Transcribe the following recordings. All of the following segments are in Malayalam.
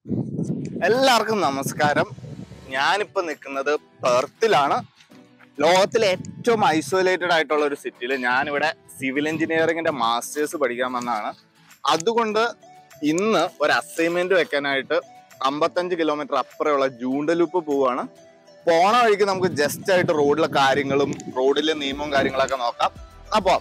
എല്ലാവർക്കും നമസ്കാരം ഞാനിപ്പോ നിൽക്കുന്നത് പെർത്തിലാണ് ലോകത്തിലെ ഏറ്റവും ഐസൊലേറ്റഡ് ആയിട്ടുള്ള ഒരു സിറ്റിയിൽ ഞാനിവിടെ സിവിൽ എഞ്ചിനീയറിംഗിന്റെ മാസ്റ്റേഴ്സ് പഠിക്കാൻ വന്നതാണ് അതുകൊണ്ട് ഇന്ന് ഒരു അസൈൻമെന്റ് വെക്കാനായിട്ട് അമ്പത്തഞ്ച് കിലോമീറ്റർ അപ്പുറമുള്ള ജൂണ്ടലൂപ്പ് പോവാണ് പോണ വഴിക്ക് നമുക്ക് ജസ്റ്റ് ആയിട്ട് റോഡിലെ കാര്യങ്ങളും റോഡിലെ നിയമവും കാര്യങ്ങളൊക്കെ നോക്കാം അപ്പോ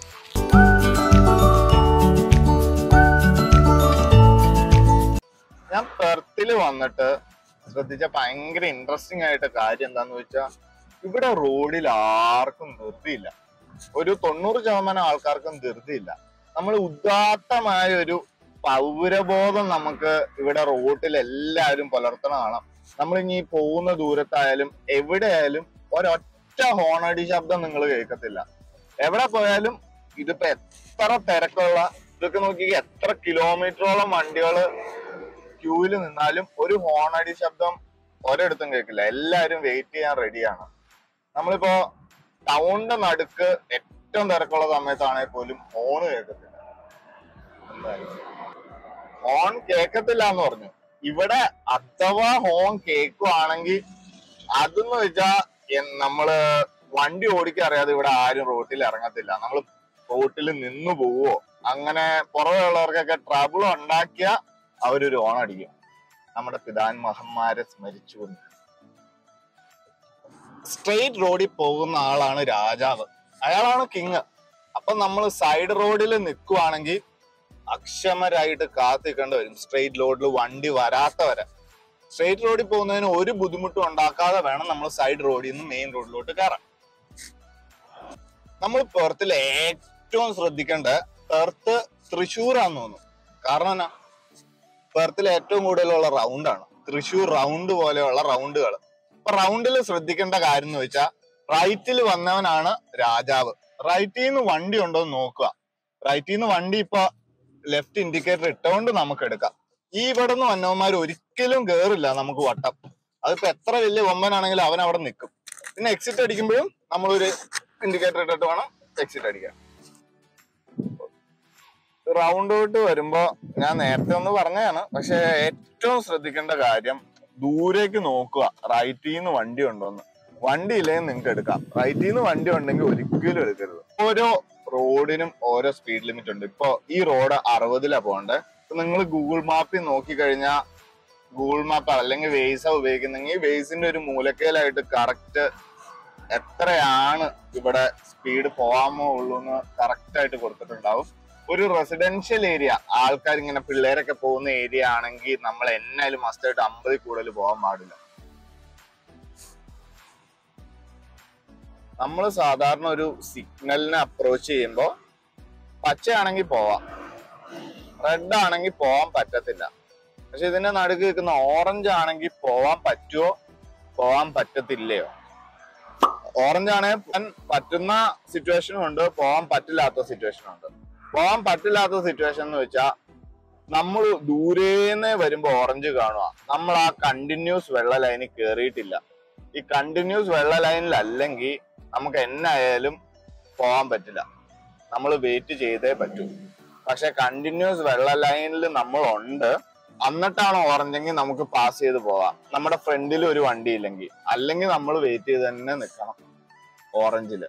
ഞാൻ പെർത്തിൽ വന്നിട്ട് ശ്രദ്ധിച്ച ഭയങ്കര ഇൻട്രസ്റ്റിംഗ് ആയിട്ട് കാര്യം എന്താന്ന് വെച്ചാൽ ഇവിടെ റോഡിൽ ആർക്കും ധൃതിയില്ല ഒരു തൊണ്ണൂറ് ശതമാനം ആൾക്കാർക്കും ധൃതിയില്ല നമ്മൾ ഉദാത്തമായ ഒരു പൗരബോധം നമുക്ക് ഇവിടെ റോഡിൽ എല്ലാവരും പുലർത്തണതാണ് നമ്മൾ ഇനി പോകുന്ന ദൂരത്തായാലും എവിടെയായാലും ഒരൊറ്റ ഹോണടി ശബ്ദം നിങ്ങൾ കേൾക്കത്തില്ല എവിടെ പോയാലും ഇതിപ്പോ എത്ര തിരക്കുള്ള ഇതൊക്കെ നോക്കി എത്ര കിലോമീറ്ററോളം വണ്ടികള് ക്യൂവിൽ നിന്നാലും ഒരു ഹോണടി ശബ്ദം ഒരിടത്തും കേൾക്കില്ല എല്ലാരും വെയിറ്റ് ചെയ്യാൻ റെഡിയാണ് നമ്മളിപ്പോ ടൗണിന്റെ നടുക്ക് ഏറ്റവും തിരക്കുള്ള സമയത്താണെങ്കിൽ പോലും ഹോൺ കേൾക്കത്തില്ല എന്തായാലും ഹോൺ കേൾക്കത്തില്ല എന്ന് പറഞ്ഞു ഇവിടെ അഥവാ ഹോൺ കേൾക്കുവാണെങ്കിൽ അതെന്ന് വെച്ചാ എൻ- നമ്മള് വണ്ടി ഓടിക്കാൻ അറിയാതെ ഇവിടെ ആരും റോട്ടിൽ ഇറങ്ങത്തില്ല നമ്മൾ റോട്ടിൽ നിന്നു പോവോ അങ്ങനെ പുറമെ ഉള്ളവർക്കൊക്കെ ട്രബിൾ ഉണ്ടാക്കിയ അവരൊരു ഓണടിക്കും നമ്മുടെ പിതാൻമഹന്മാരെ സ്മരിച്ചുകൊണ്ട് സ്ട്രെയിറ്റ് റോഡിൽ പോകുന്ന ആളാണ് രാജാവ് അയാളാണ് കിങ് അപ്പൊ നമ്മൾ സൈഡ് റോഡിൽ നിൽക്കുവാണെങ്കിൽ അക്ഷമരായിട്ട് കാത്തിക്കേണ്ടി വരും സ്ട്രെയിറ്റ് റോഡിൽ വണ്ടി വരാത്ത വരെ സ്ട്രെയിറ്റ് റോഡിൽ പോകുന്നതിന് ഒരു ബുദ്ധിമുട്ടും ഉണ്ടാക്കാതെ വേണം നമ്മൾ സൈഡ് റോഡിൽ നിന്ന് മെയിൻ റോഡിലോട്ട് കയറാൻ നമ്മൾ പെർത്തിൽ ഏറ്റവും ശ്രദ്ധിക്കേണ്ട പെർത്ത് തൃശ്ശൂരാന്ന് തോന്നുന്നു കാരണം എന്നാ പെർത്തിൽ ഏറ്റവും കൂടുതലുള്ള റൗണ്ടാണ് തൃശ്ശൂർ റൗണ്ട് പോലെയുള്ള റൗണ്ടുകൾ അപ്പൊ റൗണ്ടിൽ ശ്രദ്ധിക്കേണ്ട കാര്യം എന്ന് വെച്ചാൽ റൈറ്റിൽ വന്നവനാണ് രാജാവ് റൈറ്റിൽ നിന്ന് വണ്ടി ഉണ്ടോ എന്ന് നോക്കുക റൈറ്റിൽ നിന്ന് വണ്ടി ഇപ്പൊ ലെഫ്റ്റ് ഇൻഡിക്കേറ്റർ ഇട്ടുകൊണ്ട് നമുക്ക് എടുക്കാം ഈ ഇവിടെ നിന്ന് വന്നവന്മാർ ഒരിക്കലും കേറില്ല നമുക്ക് വട്ടം അതിപ്പോ എത്ര വലിയ കൊമ്പനാണെങ്കിലും അവൻ അവിടെ നിൽക്കും പിന്നെ എക്സിറ്റ് അടിക്കുമ്പോഴും നമ്മളൊരു ഇൻഡിക്കേറ്റർ ഇട്ടിട്ട് വേണം എക്സിറ്റ് അടിക്കാൻ റൗണ്ടോട്ട് വരുമ്പോ ഞാൻ നേരത്തെ ഒന്ന് പറഞ്ഞതാണ് പക്ഷെ ഏറ്റവും ശ്രദ്ധിക്കേണ്ട കാര്യം ദൂരേക്ക് നോക്കുക റൈറ്റിൽ നിന്ന് വണ്ടി ഉണ്ടോന്ന് വണ്ടി ഇല്ലെങ്കിൽ നിങ്ങൾക്ക് എടുക്കാം റൈറ്റിൽ നിന്ന് വണ്ടി ഉണ്ടെങ്കിൽ ഒരിക്കലും എടുക്കരുത് ഓരോ റോഡിനും ഓരോ സ്പീഡ് ലിമിറ്റ് ഉണ്ട് ഇപ്പൊ ഈ റോഡ് അറുപതിലാ പോകണ്ടേ നിങ്ങൾ ഗൂഗിൾ മാപ്പിൽ നോക്കി കഴിഞ്ഞാൽ ഗൂഗിൾ മാപ്പ് അല്ലെങ്കിൽ വേസ ഉപയോഗിക്കുന്നെങ്കിൽ വേസിന്റെ ഒരു മൂലക്കയിലായിട്ട് കറക്റ്റ് എത്രയാണ് ഇവിടെ സ്പീഡ് പോകാമോ ഉള്ളൂ എന്ന് കറക്റ്റ് ആയിട്ട് കൊടുത്തിട്ടുണ്ടാവും ഒരു റെസിഡൻഷ്യൽ ഏരിയ ആൾക്കാർ ഇങ്ങനെ പിള്ളേരൊക്കെ പോകുന്ന ഏരിയ ആണെങ്കിൽ നമ്മൾ എന്നാലും മസ്റ്റായിട്ട് അമ്പതിൽ കൂടുതൽ പോകാൻ പാടില്ല നമ്മൾ സാധാരണ ഒരു സിഗ്നലിനെ അപ്രോച്ച് ചെയ്യുമ്പോൾ പച്ചയാണെങ്കിൽ പോവാം റെഡ് ആണെങ്കിൽ പോവാൻ പറ്റത്തില്ല പക്ഷെ ഇതിന്റെ നടുക്ക് നിൽക്കുന്ന ഓറഞ്ച് ആണെങ്കിൽ പോവാൻ പറ്റുമോ പോവാൻ പറ്റത്തില്ലയോ ഓറഞ്ച് ആണെങ്കിൽ പോവാൻ പറ്റുന്ന സിറ്റുവേഷനും ഉണ്ട് പോവാൻ പറ്റില്ലാത്ത സിറ്റുവേഷനും ഉണ്ട് പോവാൻ പറ്റില്ലാത്ത സിറ്റുവേഷൻ എന്ന് വെച്ചാൽ നമ്മൾ ദൂരേന്ന് വരുമ്പോ ഓറഞ്ച് കാണുക നമ്മൾ ആ കണ്ടിന്യൂസ് വെള്ള ലൈനിൽ കയറിയിട്ടില്ല ഈ കണ്ടിന്യൂസ് വെള്ള ലൈനിൽ അല്ലെങ്കിൽ നമുക്ക് എന്നായാലും പോവാൻ പറ്റില്ല നമ്മൾ വെയിറ്റ് ചെയ്തേ പറ്റൂ പക്ഷെ കണ്ടിന്യൂസ് വെള്ള ലൈനിൽ നമ്മൾ ഉണ്ട് എന്നിട്ടാണ് ഓറഞ്ചെങ്കിൽ നമുക്ക് പാസ് ചെയ്ത് പോവാം നമ്മുടെ ഫ്രണ്ടിൽ ഒരു വണ്ടി ഇല്ലെങ്കിൽ അല്ലെങ്കിൽ നമ്മൾ വെയിറ്റ് ചെയ്ത് തന്നെ നിൽക്കണം ഓറഞ്ചില്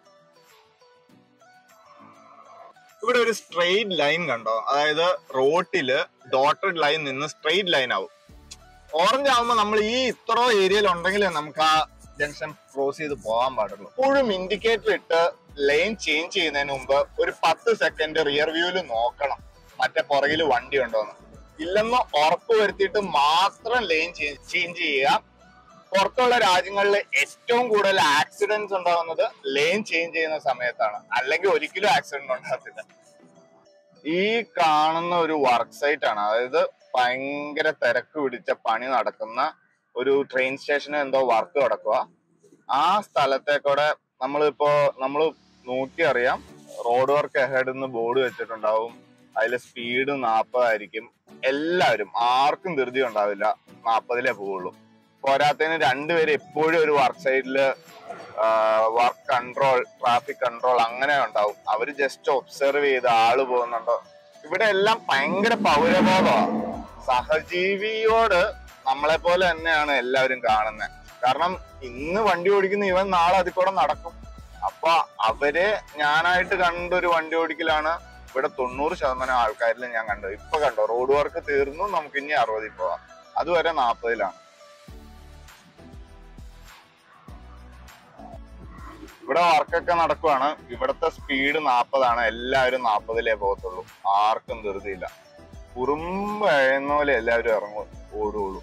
ഇവിടെ ഒരു സ്ട്രെയിറ്റ് ലൈൻ കണ്ടോ അതായത് റോട്ടില് ഡോട്ടഡ് ലൈൻ നിന്ന് സ്ട്രെയിറ്റ് ലൈൻ ആവും ഓറഞ്ച് ആവുമ്പോൾ നമ്മൾ ഈ ഇത്ര ഏരിയയിൽ ഉണ്ടെങ്കിൽ നമുക്ക് ആ ജംഗ്ഷൻ ക്രോസ് ചെയ്ത് പോകാൻ പാടുള്ളൂ എപ്പോഴും ഇൻഡിക്കേറ്റർ ഇട്ട് ലൈൻ ചേഞ്ച് ചെയ്യുന്നതിന് മുമ്പ് ഒരു പത്ത് സെക്കൻഡ് റിയർ വ്യൂവിൽ നോക്കണം മറ്റേ പുറകിൽ വണ്ടി ഉണ്ടോന്ന് ഇല്ലെന്ന് ഉറപ്പ് വരുത്തിയിട്ട് മാത്രം ലൈൻ ചേഞ്ച് ചെയ്യുക പുറത്തുള്ള രാജ്യങ്ങളിൽ ഏറ്റവും കൂടുതൽ ആക്സിഡന്റ്സ് ഉണ്ടാകുന്നത് ലെയിൻ ചേഞ്ച് ചെയ്യുന്ന സമയത്താണ് അല്ലെങ്കിൽ ഒരിക്കലും ആക്സിഡന്റ് ഉണ്ടാകത്തില്ല ഈ കാണുന്ന ഒരു വർക്ക് സൈറ്റ് ആണ് അതായത് ഭയങ്കര തിരക്ക് പിടിച്ച പണി നടക്കുന്ന ഒരു ട്രെയിൻ സ്റ്റേഷന് എന്തോ വർക്ക് നടക്കുക ആ സ്ഥലത്തേക്കൂടെ നമ്മളിപ്പോ നമ്മൾ നോക്കി അറിയാം റോഡ് വർക്ക് എഹെഡ് എന്ന് ബോർഡ് വെച്ചിട്ടുണ്ടാവും അതിൽ സ്പീഡ് നാൽപ്പതായിരിക്കും എല്ലാവരും ആർക്കും ധൃതി ഉണ്ടാവില്ല നാൽപ്പതിലേ പോവുള്ളൂ പോരാത്തതിന് രണ്ടുപേരും എപ്പോഴും ഒരു വർക്ക് സൈഡില് വർക്ക് കൺട്രോൾ ട്രാഫിക് കൺട്രോൾ അങ്ങനെ ഉണ്ടാവും അവര് ജസ്റ്റ് ഒബ്സർവ് ചെയ്ത് ആള് പോകുന്നുണ്ടോ ഇവിടെ എല്ലാം ഭയങ്കര പൗരബോധമാണ് സഹജീവിയോട് നമ്മളെ പോലെ തന്നെയാണ് എല്ലാവരും കാണുന്നത് കാരണം ഇന്ന് വണ്ടി ഓടിക്കുന്ന ഇവൻ നാളെ അതിൽ കൂടെ നടക്കും അപ്പൊ അവരെ ഞാനായിട്ട് കണ്ട ഒരു വണ്ടി ഓടിക്കലാണ് ഇവിടെ തൊണ്ണൂറ് ശതമാനം ആൾക്കാരിൽ ഞാൻ കണ്ടത് ഇപ്പൊ കണ്ടോ റോഡ് വർക്ക് തീർന്നു നമുക്ക് ഇനി അറുപതിൽ പോവാം അതുവരെ നാൽപ്പതിലാണ് ഇവിടെ വർക്കൊക്കെ നടക്കുവാണ് ഇവിടത്തെ സ്പീഡ് നാൽപ്പതാണ് എല്ലാവരും നാൽപ്പതിലേ പോകത്തുള്ളൂ ആർക്കും ധൃതിയില്ല കുറുമ്പ് എഴുന്ന പോലെ എല്ലാവരും ഇറങ്ങും ഓടുള്ളൂ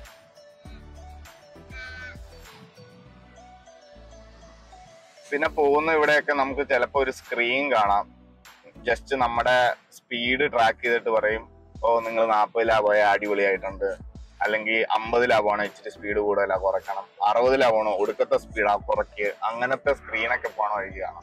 പിന്നെ പോകുന്ന ഇവിടെയൊക്കെ നമുക്ക് ചിലപ്പോ ഒരു സ്ക്രീൻ കാണാം ജസ്റ്റ് നമ്മുടെ സ്പീഡ് ട്രാക്ക് ചെയ്തിട്ട് പറയും ഓ നിങ്ങൾ നാൽപ്പതിലാ പോയ അടിപൊളിയായിട്ടുണ്ട് അല്ലെങ്കിൽ അമ്പതിലാ പോണ ഇച്ചിരി സ്പീഡ് കൂടുതലാ കുറയ്ക്കണം അറുപതിലാ പോണോ ഒടുക്കത്തെ സ്പീഡാ കുറയ്ക്ക് അങ്ങനത്തെ സ്ക്രീനൊക്കെ പോണ വഴി കാണാം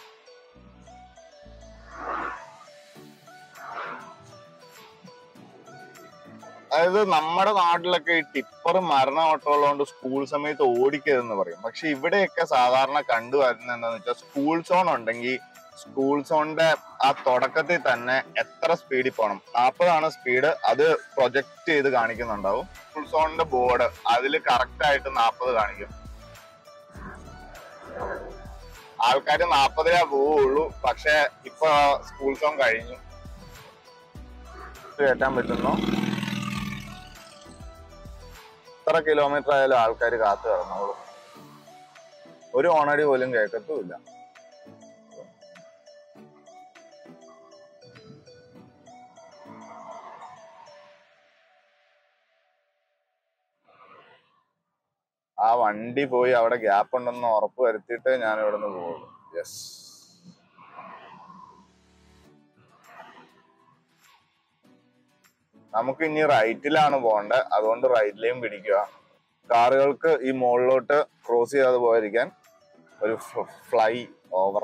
അതായത് നമ്മുടെ നാട്ടിലൊക്കെ ഈ ടിപ്പർ മരണ ഓട്ടമുള്ളതുകൊണ്ട് സ്കൂൾ സമയത്ത് ഓടിക്കരുതെന്ന് പറയും പക്ഷെ ഇവിടെയൊക്കെ സാധാരണ കണ്ടുവരുന്നത് എന്താന്ന് വെച്ചാൽ സ്കൂൾ സോൺ ഉണ്ടെങ്കിൽ സ്കൂൾ സോണിന്റെ ആ തുടക്കത്തിൽ തന്നെ എത്ര സ്പീഡിൽ പോകണം നാൽപ്പതാണ് സ്പീഡ് അത് പ്രൊജക്ട് ചെയ്ത് കാണിക്കുന്നുണ്ടാവും സ്കൂൾ സോണിന്റെ ബോർഡ് അതിൽ കറക്റ്റ് ആയിട്ട് നാൽപ്പത് കാണിക്കും ആൾക്കാർ നാൽപ്പതിലാ പോവുള്ളൂ പക്ഷെ ഇപ്പൊ സ്കൂൾ സോൺ കഴിഞ്ഞു ഇത് കയറ്റാൻ പറ്റുന്നു എത്ര കിലോമീറ്റർ ആയാലും ആൾക്കാർ കാത്തു കിടന്നോളും ഒരു ഓണടി പോലും കേൾക്കത്തുമില്ല ആ വണ്ടി പോയി അവിടെ ഗ്യാപ്പ് ഉണ്ടെന്ന് ഉറപ്പ് വരുത്തിയിട്ട് ഞാൻ ഇവിടെ നിന്ന് പോകുള്ളൂ യെസ് നമുക്ക് ഇനി റൈറ്റിലാണ് പോകേണ്ടത് അതുകൊണ്ട് റൈറ്റിലേയും പിടിക്കുക കാറുകൾക്ക് ഈ മുകളിലോട്ട് ക്രോസ് ചെയ്യാതെ പോയിരിക്കാൻ ഒരു ഫ്ലൈ ഓവർ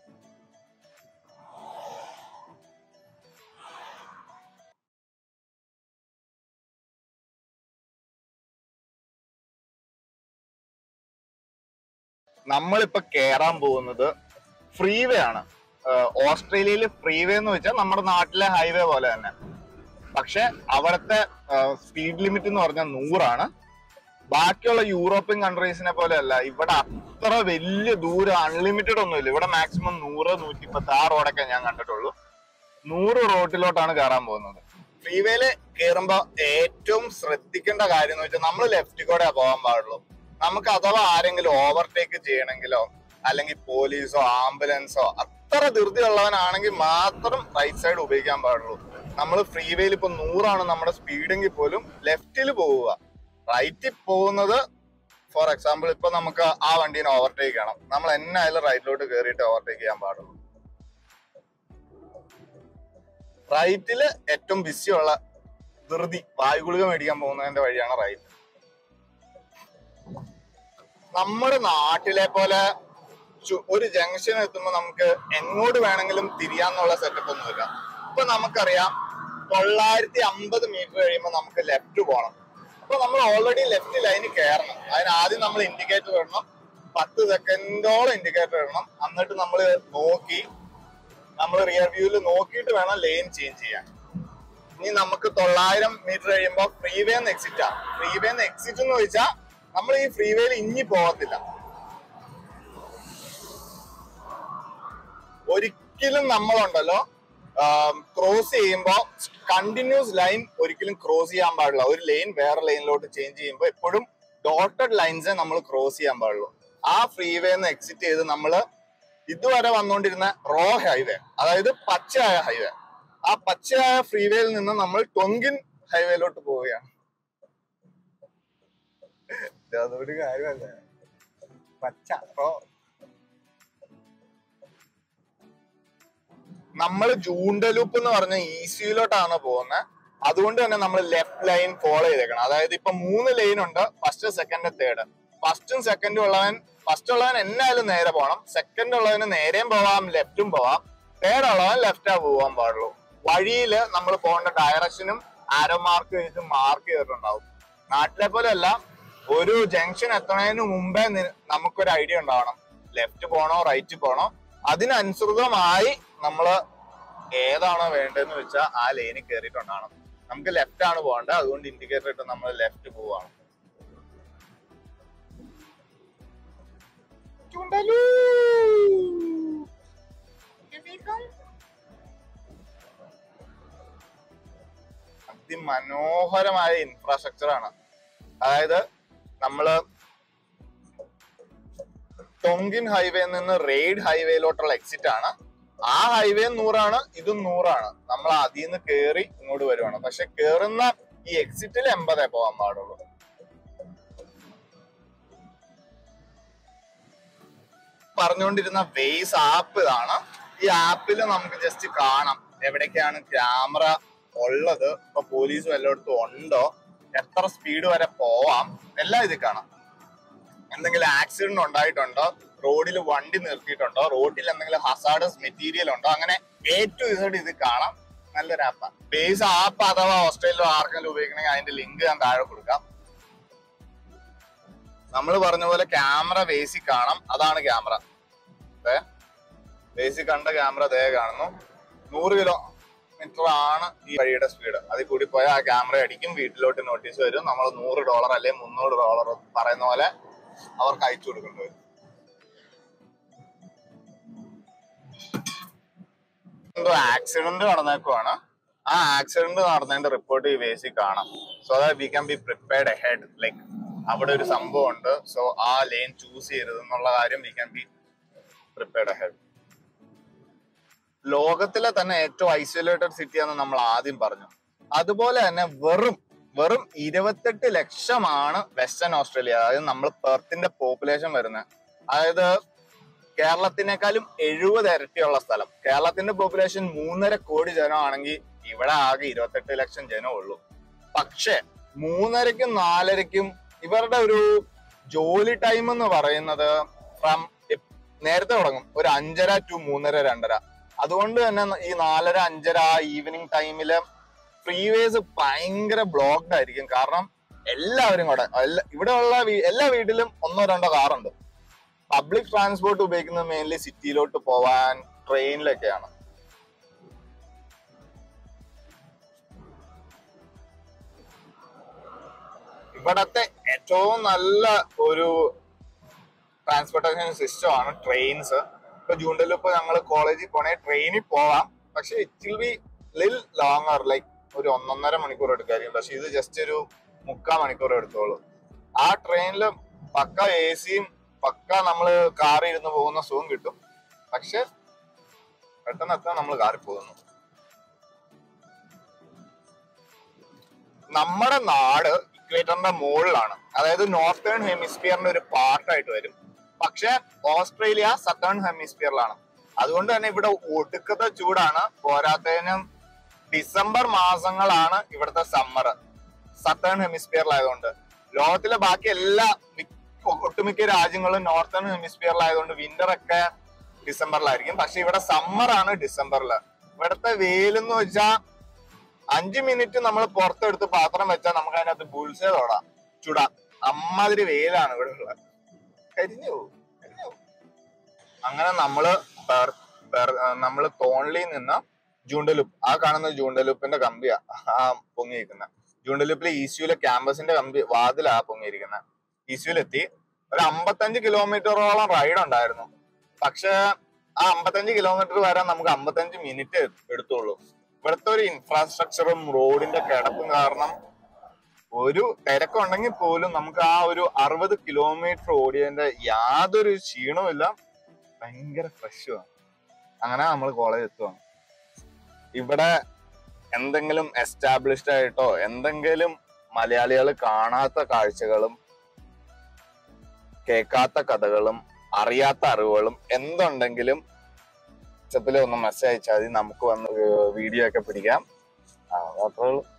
നമ്മളിപ്പോ കേറാൻ പോകുന്നത് ഫ്രീവേ ആണ് ഏഹ് ഓസ്ട്രേലിയയിൽ ഫ്രീവേ എന്ന് വെച്ചാൽ നമ്മുടെ നാട്ടിലെ ഹൈവേ പോലെ തന്നെ പക്ഷെ അവിടുത്തെ സ്പീഡ് ലിമിറ്റ് എന്ന് പറഞ്ഞാൽ നൂറാണ് ബാക്കിയുള്ള യൂറോപ്യൻ കൺട്രീസിനെ പോലെ അല്ല ഇവിടെ അത്ര വലിയ ദൂരം അൺലിമിറ്റഡ് ഒന്നുമില്ല ഇവിടെ മാക്സിമം നൂറ് നൂറ്റി പത്ത് ആ റോഡൊക്കെ ഞാൻ കണ്ടിട്ടുള്ളൂ നൂറ് റോഡിലോട്ടാണ് കയറാൻ പോകുന്നത് ഫ്രീവേയില് കയറുമ്പോ ഏറ്റവും ശ്രദ്ധിക്കേണ്ട കാര്യം എന്ന് വെച്ചാൽ നമ്മൾ ലെഫ്റ്റ് കൂടെ പോകാൻ പാടുള്ളൂ നമുക്ക് അഥവാ ആരെങ്കിലും ഓവർടേക്ക് ചെയ്യണമെങ്കിലോ അല്ലെങ്കിൽ പോലീസോ ആംബുലൻസോ അത്ര ധൃതി ഉള്ളവനാണെങ്കിൽ മാത്രം റൈറ്റ് സൈഡ് ഉപയോഗിക്കാൻ പാടുള്ളൂ നമ്മൾ ഫ്രീവേയിൽ ഇപ്പൊ നൂറാണ് നമ്മുടെ സ്പീഡെങ്കിൽ പോലും ലെഫ്റ്റിൽ പോവുക റൈറ്റിൽ പോകുന്നത് ഫോർ എക്സാമ്പിൾ ഇപ്പൊ നമുക്ക് ആ വണ്ടീനെ ഓവർടേക്ക് ചെയ്യണം നമ്മൾ എന്നായാലും റൈറ്റിലോട്ട് കയറിയിട്ട് ഓവർടേക്ക് ചെയ്യാൻ പാടുള്ളൂ റൈറ്റില് ഏറ്റവും ബിസി ഉള്ള ധൃതി വായുഗുളിക മേടിക്കാൻ പോകുന്നതിന്റെ വഴിയാണ് റൈറ്റ് നമ്മുടെ നാട്ടിലെ പോലെ ചു- ഒരു ജംഗ്ഷൻ എത്തുമ്പോൾ നമുക്ക് എങ്ങോട്ട് വേണമെങ്കിലും തിരിയാന്നുള്ള സെറ്റപ്പ് ഒന്നുമില്ല ഇപ്പൊ നമുക്കറിയാം തൊള്ളായിരത്തി അമ്പത് മീറ്റർ കഴിയുമ്പോൾ നമുക്ക് ലെഫ്റ്റ് പോകണം അപ്പൊ നമ്മൾ ഓൾറെഡി ലെഫ്റ്റ് ലൈനിൽ കയറണം അതിന് ആദ്യം നമ്മൾ ഇൻഡിക്കേറ്റർ ഇടണം പത്ത് സെക്കൻഡോളം ഇൻഡിക്കേറ്റർ ഇടണം എന്നിട്ട് നമ്മൾ നോക്കി നമ്മൾ റിയർ വ്യൂവിൽ നോക്കിയിട്ട് വേണം ലെയിൻ ചേഞ്ച് ചെയ്യാൻ ഇനി നമുക്ക് തൊള്ളായിരം മീറ്റർ കഴിയുമ്പോൾ ഫ്രീവേന്ന് എക്സിറ്റ് ആ ഫ്രീവേന്ന് എക്സിറ്റ് എന്ന് ചോദിച്ചാൽ നമ്മൾ ഈ ഫ്രീവേയിൽ ഇനി പോകത്തില്ല ഒരിക്കലും നമ്മളുണ്ടല്ലോ ക്രോസ് ചെയ്യുമ്പോൾ കണ്ടിന്യൂസ് ലൈൻ ഒരിക്കലും ക്രോസ് ചെയ്യാൻ പാടില്ല ഒരു ലൈൻ വേറെ ലൈനിലോട്ട് ചേഞ്ച് ചെയ്യുമ്പോൾ എപ്പോഴും ഡോട്ടഡ് ലൈൻസേ നമ്മൾ ക്രോസ് ചെയ്യാൻ പാടുള്ളൂ ആ ഫ്രീവേന്ന് എക്സിറ്റ് ചെയ്ത് നമ്മൾ ഇതുവരെ വന്നുകൊണ്ടിരുന്ന റോ ഹൈവേ അതായത് പച്ചയായ ഹൈവേ ആ പച്ചയായ ഫ്രീവേയിൽ നിന്ന് നമ്മൾ ടൊങ്കിൻ ഹൈവേയിലോട്ട് പോവുകയാണ് ഇത് അതൊരു കാര്യമല്ല പച്ച റോ നമ്മൾ ജൂണ്ടലൂപ്പ് എന്ന് പറഞ്ഞ ഈസിയിലോട്ടാണ് പോകുന്നത് അതുകൊണ്ട് തന്നെ നമ്മൾ ലെഫ്റ്റ് ലൈൻ ഫോളോ ചെയ്തേക്കണം അതായത് ഇപ്പൊ മൂന്ന് ലൈൻ ഉണ്ട് ഫസ്റ്റ് സെക്കൻഡ് തേർഡ് ഫസ്റ്റും സെക്കൻഡും ഉള്ളവൻ ഫസ്റ്റ് ഉള്ളവൻ എന്നായാലും നേരെ പോകണം സെക്കൻഡ് ഉള്ളവന് നേരെയും പോവാം ലെഫ്റ്റും പോവാം തേർഡ് ഉള്ളവൻ ലെഫ്റ്റാ പോകാൻ പാടുള്ളൂ വഴിയിൽ നമ്മൾ പോകേണ്ട ഡയറക്ഷനും ആരോ മാർക്ക് ചെയ്ത് മാർക്ക് ചെയ്തിട്ടുണ്ടാവും നാട്ടിലെ പോലെ അല്ല ഒരു ജംഗ്ഷൻ എത്തുന്നതിന് മുമ്പേ നി- നമുക്കൊരു ഐഡിയ ഉണ്ടാവണം ലെഫ്റ്റ് പോണോ റൈറ്റ് പോണോ അതിനനുസൃതമായി നമ്മൾ ഏതാണോ വേണ്ടതെന്ന് വെച്ചാൽ ആ ലൈനിൽ കയറിയിട്ടുണ്ടാവണം നമുക്ക് ലെഫ്റ്റ് ആണ് പോകേണ്ടത് അതുകൊണ്ട് ഇൻഡിക്കേറ്റർ ഇട്ട് നമ്മൾ ലെഫ്റ്റ് പോവാണ് മനോഹരമായ ഇൻഫ്രാസ്ട്രക്ചർ ആണ് അതായത് നമ്മള് ടൊങ്കിൻ ഹൈവേ നിന്ന് റെയ്ഡ് ഹൈവേയിലോട്ടുള്ള എക്സിറ്റ് ആണ് ആ ഹൈവേ നൂറാണ് ഇതും നൂറാണ് നമ്മൾ അതിൽ നിന്ന് കേറി ഇങ്ങോട്ട് വരുവാണ് പക്ഷെ കേറുന്ന ഈ എക്സിറ്റിൽ എൺപതേ പോകാൻ പാടുള്ളൂ പറഞ്ഞുകൊണ്ടിരുന്ന വേസ് ആപ്പ് ഇതാണ് ഈ ആപ്പിൽ നമുക്ക് ജസ്റ്റ് കാണാം എവിടേക്കാണ് ക്യാമറ ഉള്ളത് ഇപ്പൊ പോലീസ് വല്ലയിടത്തും ഉണ്ടോ എത്ര സ്പീഡ് വരെ പോവാം എല്ലാം ഇത് കാണാം എന്തെങ്കിലും ആക്സിഡന്റ് ഉണ്ടായിട്ടുണ്ടോ റോഡിൽ വണ്ടി നിർത്തിയിട്ടുണ്ടോ റോഡിൽ എന്തെങ്കിലും ഹസാഡസ് മെറ്റീരിയൽ ഉണ്ടോ അങ്ങനെ എ ടു ഇസഡ് ഇത് കാണാം നല്ലൊരു ആപ്പാണ് ബേസ് ആപ്പ് അഥവാ ഓസ്ട്രേലിയ ആർക്കെങ്കിലും ഉപയോഗിക്കണമെങ്കിൽ അതിന്റെ ലിങ്ക് ഞാൻ താഴെ കൊടുക്കാം നമ്മൾ പറഞ്ഞ പോലെ ക്യാമറ ബേസിക് കാണാം അതാണ് ക്യാമറ ബേസിക് കണ്ട ക്യാമറ ദേ കാണുന്നു നൂറ് കിലോ മീറ്റർ ആണ് ഈ വഴിയുടെ സ്പീഡ് അതിൽ കൂടി പോയാൽ ആ ക്യാമറ അടിക്കും വീട്ടിലോട്ട് നോട്ടീസ് വരും നമ്മൾ നൂറ് ഡോളർ അല്ലെങ്കിൽ മുന്നൂറ് ഡോളർ പറയുന്ന പോലെ അവർക്ക് അയച്ചു കൊടുക്കേണ്ടി വരും എന്തോ ആക്സിഡന്റ് നടന്നേക്കുവാണ് ആ ആക്സിഡന്റ് നടന്നതിന്റെ റിപ്പോർട്ട് ഈ ബേസിൽ കാണാം so that we can be prepared ahead like അവിടെ ഒരു സംഭവം ഉണ്ട് സോ ആ ലെയിൻ ചൂസ് ചെയ്യരുത് എന്നുള്ള കാര്യം we can be prepared ahead ലോകത്തിലെ തന്നെ ഏറ്റവും ഐസൊലേറ്റഡ് സിറ്റിയാന്ന് നമ്മൾ ആദ്യം പറഞ്ഞു അതുപോലെ തന്നെ വെറും വെറും ഇരുപത്തെട്ട് ലക്ഷമാണ് വെസ്റ്റേൺ ഓസ്ട്രേലിയ അതായത് നമ്മൾ പെർത്തിന്റെ പോപ്പുലേഷൻ വരുന്നത് അതായത് കേരളത്തിനേക്കാളും എഴുപത് ഇരട്ടിയുള്ള സ്ഥലം കേരളത്തിന്റെ പോപ്പുലേഷൻ മൂന്നര കോടി ജനമാണെങ്കിൽ ഇവിടെ ആകെ ഇരുപത്തെട്ട് ലക്ഷം ജനമേ ഉള്ളൂ പക്ഷെ മൂന്നരക്കും നാലരയ്ക്കും ഇവരുടെ ഒരു ജോലി ടൈം എന്ന് പറയുന്നത് ഫ്രം നേരത്തെ തുടങ്ങും ഒരു അഞ്ചര ടു മൂന്നര രണ്ടര അതുകൊണ്ട് തന്നെ ഈ നാലര അഞ്ചര ഈവനിങ് ടൈമില് ഫ്രീവേസ് ഭയങ്കര ബ്ലോക്ക്ഡ് ആയിരിക്കും കാരണം എല്ലാവരും കൂടെ എല്ലാ- ഇവിടെയുള്ള വീ- എല്ലാ വീട്ടിലും ഒന്നോ രണ്ടോ കാറുണ്ട് പബ്ലിക് ട്രാൻസ്പോർട്ട് ഉപയോഗിക്കുന്നത് മെയിൻലി സിറ്റിയിലോട്ട് പോവാൻ ട്രെയിനിലൊക്കെയാണ് ഇവിടത്തെ ഏറ്റവും നല്ല ഒരു ട്രാൻസ്പോർട്ടേഷൻ സിസ്റ്റം ആണ് ട്രെയിൻസ് ഇപ്പൊ ജൂണ്ടലിൽ ഇപ്പൊ ഞങ്ങൾ കോളേജിൽ പോണേ ട്രെയിനിൽ പോവാം പക്ഷെ it will be lil longer like ഒരു ഒന്നൊന്നര മണിക്കൂർ എടുക്കായിരിക്കും പക്ഷെ ഇത് ജസ്റ്റ് ഒരു മുക്കാൽ മണിക്കൂർ എടുത്തോളൂ ആ ട്രെയിനിൽ പക്ക എ സിയും പക്ക നമ്മള് കാറിൽ ഇരുന്ന് പോകുന്ന സുഖം കിട്ടും പക്ഷെ പെട്ടെന്ന് എത്താൻ നമ്മൾ കാറിൽ പോകുന്നു നമ്മുടെ നാട് ഇക്വേറ്ററിന്റെ മുകളിലാണ് അതായത് നോർത്തേൺ ഹെമിസ്ഫിയറിന്റെ ഒരു പാർട്ടായിട്ട് വരും പക്ഷെ ഓസ്ട്രേലിയ സത്തേൺ ഹെമിസ്ഫിയറിലാണ് അതുകൊണ്ട് തന്നെ ഇവിടെ ഒടുക്കത്തെ ചൂടാണ് പോരാത്തതിനും ഡിസംബർ മാസങ്ങളാണ് ഇവിടുത്തെ സമ്മർ സത്തേൺ ഹെമിസ്ഫിയറിലായതുകൊണ്ട് ലോകത്തിലെ ബാക്കി എല്ലാ മി- ഒട്ടുമിക്ക രാജ്യങ്ങളും നോർത്തേൺ ഹെമിസ്ഫിയറിലായതുകൊണ്ട് വിന്റർ ഒക്കെ ഡിസംബറിലായിരിക്കും പക്ഷെ ഇവിടെ സമ്മർ ആണ് ഡിസംബറിൽ ഇവിടുത്തെ വെയിലെന്ന് വെച്ചാൽ അഞ്ചു മിനിറ്റ് നമ്മൾ പുറത്തെടുത്ത് പാത്രം വെച്ചാൽ നമുക്ക് അതിനകത്ത് ബുൾസേ തൊടാം ചുടാം അമ്മാതിരി വെയിലാണ് ഇവിടെ ഉള്ളത് കരിഞ്ഞു പോകും കരിഞ്ഞു പോകും. അങ്ങനെ നമ്മള് പെർ- പെർ- ആ, നമ്മള് തോൺലിയിൽ നിന്ന് ജൂണ്ടലുപ്പ് ആ കാണുന്ന ജൂണ്ടലുപ്പിന്റെ കമ്പിയാ ആ പൊങ്ങിയിരിക്കുന്ന ജൂണ്ടലുപ്പിലെ ഈസ്യൂലെ ക്യാമ്പസിന്റെ കമ്പി വാതിലാ പൊങ്ങിയിരിക്കുന്നത് ഈസ്യൂലെത്തി ഒരു അമ്പത്തഞ്ച് കിലോമീറ്ററോളം റൈഡ് ഉണ്ടായിരുന്നു പക്ഷെ ആ അമ്പത്തഞ്ച് കിലോമീറ്റർ വരാൻ നമുക്ക് അമ്പത്തഞ്ച് മിനിറ്റ് എടുത്തുള്ളൂ ഇവിടുത്തെ ഒരു ഇൻഫ്രാസ്ട്രക്ചറും റോഡിന്റെ കിടപ്പും കാരണം ഒരു തിരക്കുണ്ടെങ്കിൽ പോലും നമുക്ക് ആ ഒരു അറുപത് കിലോമീറ്റർ ഓടിയതിന്റെ യാതൊരു ക്ഷീണവുമില്ല ഭയങ്കര ഫ്രഷുമാണ് അങ്ങനെ നമ്മൾ കോളേജ് എത്തുവാണ് ഇവിടെ എന്തെങ്കിലും എസ്റ്റാബ്ലിഷ്ഡ് ആയിട്ടോ എന്തെങ്കിലും മലയാളികൾ കാണാത്ത കാഴ്ചകളും കേൾക്കാത്ത കഥകളും അറിയാത്ത അറിവുകളും എന്തുണ്ടെങ്കിലും വാട്സപ്പിൽ ഒന്ന് മെസ്സേജ് അയച്ചാൽ മതി നമുക്ക് വന്ന് വീഡിയോ ഒക്കെ പിടിക്കാം ആ അത്രേ ഉള്ളൂ